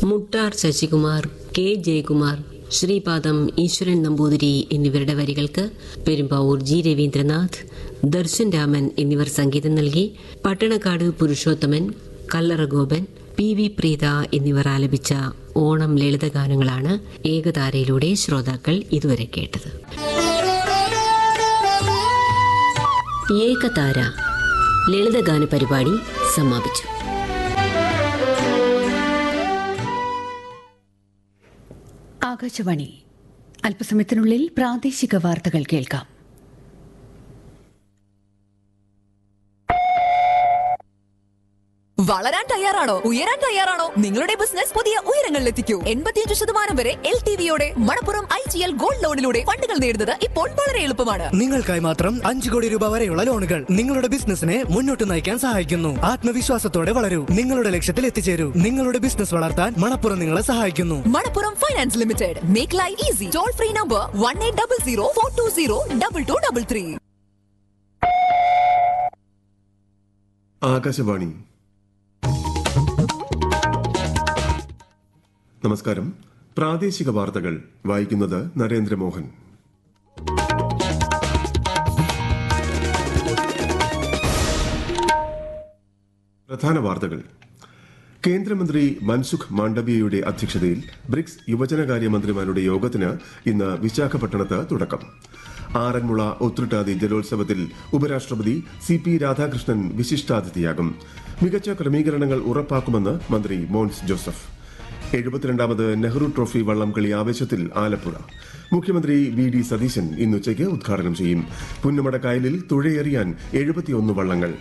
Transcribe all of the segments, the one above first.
Muttar Sasikumar K Jayakumar Sreepadam Easwaran Namboothiri എന്നിവരുടെ വരികൾക്ക് Perumbavoor G Raveendranath Darshan Raman എന്നിവർ സംഗീതം നൽകി പട്ടണക്കാട് പുരുഷോത്തമൻ കല്ലറ ഗോപൻ പി വി പ്രീത എന്നിവർ ആലപിച്ച ഓണം ലളിതഗാനങ്ങളാണ് ഏകതാരയിലൂടെ ശ്രോതാക്കൾ ഇതുവരെ കേട്ടത് ഏകതാര ലളിതഗാന പരിപാടി സമാപിച്ചു ആകാശവാണി അല്പസമയത്തിനുള്ളിൽ പ്രാദേശിക വാർത്തകൾ കേൾക്കാം വളരാൻ തയ്യാറാണോ ഉയരാൻ തയ്യാറാണോ നിങ്ങളുടെ ബിസിനസ് പുതിയ ഉയരങ്ങളിലെത്തിക്കൂ എൺപത്തിയഞ്ച് ശതമാനം വരെ എൽ ടി വിയോടെ Manappuram I G L gold ലോണിലൂടെ ഫണ്ടുകൾ നേടുന്നത് ഇപ്പോൾ വളരെ എളുപ്പമാണ് നിങ്ങൾക്കായി മാത്രം അഞ്ചു കോടി രൂപ വരെയുള്ള ലോണുകൾ നിങ്ങളുടെ ബിസിനസിനെ മുന്നോട്ട് നയിക്കാൻ സഹായിക്കുന്നു ആത്മവിശ്വാസത്തോടെ വളരൂ നിങ്ങളുടെ ലക്ഷ്യത്തിൽ എത്തിച്ചേരൂ നിങ്ങളുടെ ബിസിനസ് വളർത്താൻ മണപ്പുറം നിങ്ങളെ സഹായിക്കുന്നു Manappuram finance limited make life easy toll free number one eight double zero four two zero double two double three Akashvani നമസ്കാരം പ്രാദേശിക വാർത്തകൾ വായിക്കുന്നത് നരേന്ദ്രമോഹൻ പ്രധാന വാർത്തകൾ കേന്ദ്രമന്ത്രി മൻസുഖ് മാണ്ഡവ്യയുടെ അധ്യക്ഷതയിൽ ബ്രിക്സ് യുവജനകാര്യ മന്ത്രിമാരുടെ യോഗത്തിന് ഇന്ന് വിശാഖപട്ടണത്ത് തുടക്കം ആറന്മുള ഉത്രട്ടാതി ജലോത്സവത്തിൽ ഉപരാഷ്ട്രപതി സി പി രാധാകൃഷ്ണൻ വിശിഷ്ടാതിഥിയാകും മികച്ച ക്രമീകരണങ്ങൾ ഉറപ്പാക്കുമെന്ന് മന്ത്രി മോൻസ് ജോസഫ് എഴുപത്തിരണ്ടാമത് നെഹ്റു ട്രോഫി വള്ളംകളി ആവേശത്തിൽ ആലപ്പുഴ മുഖ്യമന്ത്രി വി ഡി സതീശൻ ഇന്നുച്ചയ്ക്ക് ഉദ്ഘാടനം ചെയ്യും പുന്നമടക്കായലിൽ തുഴയെറിയാൻ എഴുപത്തിയൊന്ന് വള്ളങ്ങൾ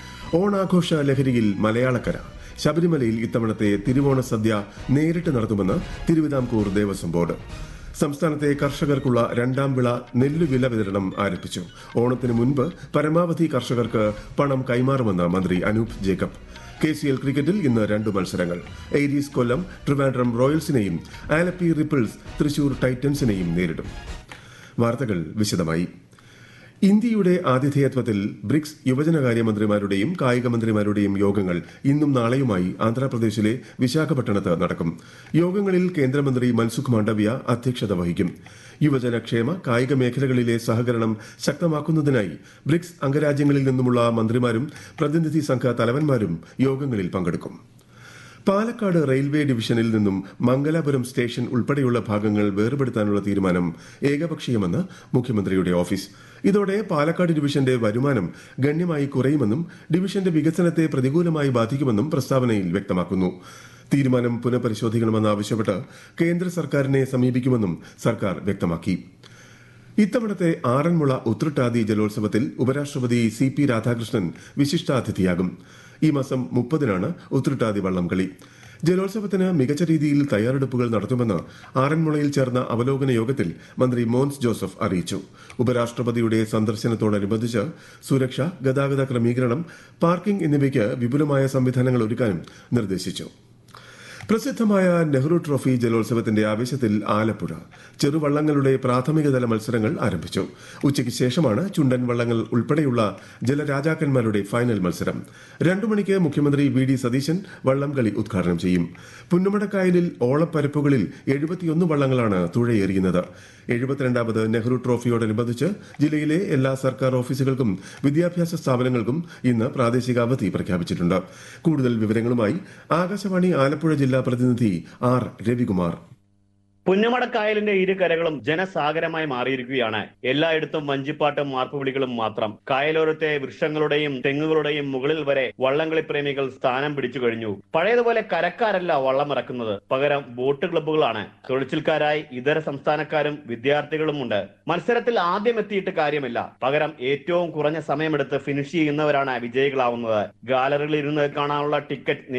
ഓണാഘോഷ ലഹരിയിൽ മലയാളക്കര ശബരിമലയിൽ ഇത്തവണത്തെ തിരുവോണ സദ്യ നേരിട്ട് നടത്തുമെന്ന് തിരുവിതാംകൂർ ദേവസ്വം ബോർഡ് സംസ്ഥാനത്തെ കർഷകർക്കുള്ള രണ്ടാം വിള നെല്ലുവില വിതരണം ആരംഭിച്ചു ഓണത്തിന് മുൻപ് പരമാവധി കർഷകർക്ക് പണം കൈമാറുമെന്ന് മന്ത്രി Anoop Jacob K C L ക്രിക്കറ്റിൽ ഇന്ന് രണ്ട് മത്സരങ്ങൾ എയ്രീസ് കൊല്ലം ട്രിവാൻഡ്രം റോയൽസിനെയും ആലപ്പി റിപ്പിൾസ് തൃശൂർ ടൈറ്റൻസിനെയും നേരിടും വാർത്തകൾ വിശദമായി ഇന്ത്യയുടെ ആതിഥേയത്വത്തിൽ ബ്രിക്സ് യുവജനകാര്യ മന്ത്രിമാരുടെയും കായിക മന്ത്രിമാരുടെയും യോഗങ്ങൾ ഇന്നും നാളെയുമായി ആന്ധ്രാപ്രദേശിലെ വിശാഖപട്ടണത്ത് നടക്കും യോഗങ്ങളിൽ കേന്ദ്രമന്ത്രി മൻസുഖ് മാണ്ഡവ്യ അധ്യക്ഷത വഹിക്കും യുവജനക്ഷേമ കായിക മേഖലകളിലെ സഹകരണം ശക്തമാക്കുന്നതിനായി ബ്രിക്സ് അംഗരാജ്യങ്ങളിൽ നിന്നുമുള്ള മന്ത്രിമാരും പ്രതിനിധി സംഘ തലവന്മാരും യോഗങ്ങളിൽ പങ്കെടുക്കും പാലക്കാട് റെയിൽവേ ഡിവിഷനിൽ നിന്നും മംഗലാപുരം സ്റ്റേഷൻ ഉൾപ്പെടെയുള്ള ഭാഗങ്ങൾ വേർപെടുത്താനുള്ള തീരുമാനം ഏകപക്ഷീയമെന്ന് മുഖ്യമന്ത്രിയുടെ ഓഫീസ് ഇതോടെ പാലക്കാട് ഡിവിഷന്റെ വരുമാനം ഗണ്യമായി കുറയുമെന്നും ഡിവിഷന്റെ വികസനത്തെ പ്രതികൂലമായി ബാധിക്കുമെന്നും പ്രസ്താവനയിൽ വ്യക്തമാക്കുന്നു തീരുമാനം പുനഃപരിശോധിക്കണമെന്നാവശ്യപ്പെട്ട് കേന്ദ്ര സർക്കാരിനെ സമീപിക്കുമെന്നും സർക്കാർ വ്യക്തമാക്കി ഇത്തവണത്തെ ആറന്മുള ഉത്രട്ടാതി ജലോത്സവത്തിൽ ഉപരാഷ്ട്രപതി സി പി രാധാകൃഷ്ണൻ വിശിഷ്ടാതിഥിയാകും ഈ മാസം മുപ്പതിനാണ് ഉത്രട്ടാതി വള്ളംകളി ജലോത്സവത്തിന് മികച്ച രീതിയിൽ തയ്യാറെടുപ്പുകൾ നടത്തുമെന്ന് ആറന്മുളയിൽ ചേർന്ന അവലോകന യോഗത്തിൽ മന്ത്രി മോൻസ് ജോസഫ് അറിയിച്ചു ഉപരാഷ്ട്രപതിയുടെ സന്ദർശനത്തോടനുബന്ധിച്ച് സുരക്ഷ ഗതാഗത ക്രമീകരണം പാർക്കിംഗ് എന്നിവയ്ക്ക് വിപുലമായ സംവിധാനങ്ങൾ ഒരുക്കാനും നിർദ്ദേശിച്ചു പ്രസിദ്ധമായ നെഹ്റു ട്രോഫി ജലോത്സവത്തിന്റെ ആവേശത്തിൽ ആലപ്പുഴ ചെറുവള്ളങ്ങളുടെ പ്രാഥമികതല മത്സരങ്ങൾ ആരംഭിച്ചു ഉച്ചയ്ക്ക് ശേഷമാണ് ചുണ്ടൻ വള്ളങ്ങൾ ഉൾപ്പെടെയുള്ള ജലരാജാക്കന്മാരുടെ ഫൈനൽ മത്സരം രണ്ടു മണിക്ക് മുഖ്യമന്ത്രി വി ഡി സതീശൻ വള്ളംകളി ഉദ്ഘാടനം ചെയ്യും പുന്നമടക്കായലിൽ ഓളപ്പരപ്പുകളിൽ എഴുപത്തിയൊന്ന് വള്ളങ്ങളാണ് തുഴയേറിയുന്നത് എഴുപത്തിരണ്ടാമത് നെഹ്റു ട്രോഫിയോടനുബന്ധിച്ച് ജില്ലയിലെ എല്ലാ സർക്കാർ ഓഫീസുകൾക്കും വിദ്യാഭ്യാസ സ്ഥാപനങ്ങൾക്കും ഇന്ന് പ്രാദേശിക അവധി പ്രഖ്യാപിച്ചിട്ടുണ്ട് കൂടുതൽ വിവരങ്ങളുമായി ആകാശവാണി ആലപ്പുഴ ജില്ലാ പ്രതിനിധി ആർ രവികുമാർ പുന്നമടക്കായലിന്റെ ഇരു കരകളും ജനസാഗരമായി മാറിയിരിക്കുകയാണ് എല്ലായിടത്തും വഞ്ചിപ്പാട്ടും മാർപ്പുവിളികളും മാത്രം കായലോരത്തെ വൃക്ഷങ്ങളുടെയും തെങ്ങുകളുടെയും മുകളിൽ വരെ വള്ളംകളി പ്രേമികൾ സ്ഥാനം പിടിച്ചു കഴിഞ്ഞു പഴയതുപോലെ കരക്കാരല്ല വള്ളം ഇറക്കുന്നത് പകരം ബോട്ട് ക്ലബ്ബുകളാണ് തൊഴിച്ചിൽക്കാരായി ഇതര സംസ്ഥാനക്കാരും വിദ്യാർത്ഥികളും ഉണ്ട് മത്സരത്തിൽ ആദ്യം എത്തിയിട്ട് കാര്യമില്ല പകരം ഏറ്റവും കുറഞ്ഞ സമയമെടുത്ത് ഫിനിഷ് ചെയ്യുന്നവരാണ് വിജയികളാവുന്നത് ഗാലറിയിൽ ഇരുന്ന് കാണാനുള്ള ടിക്കറ്റ്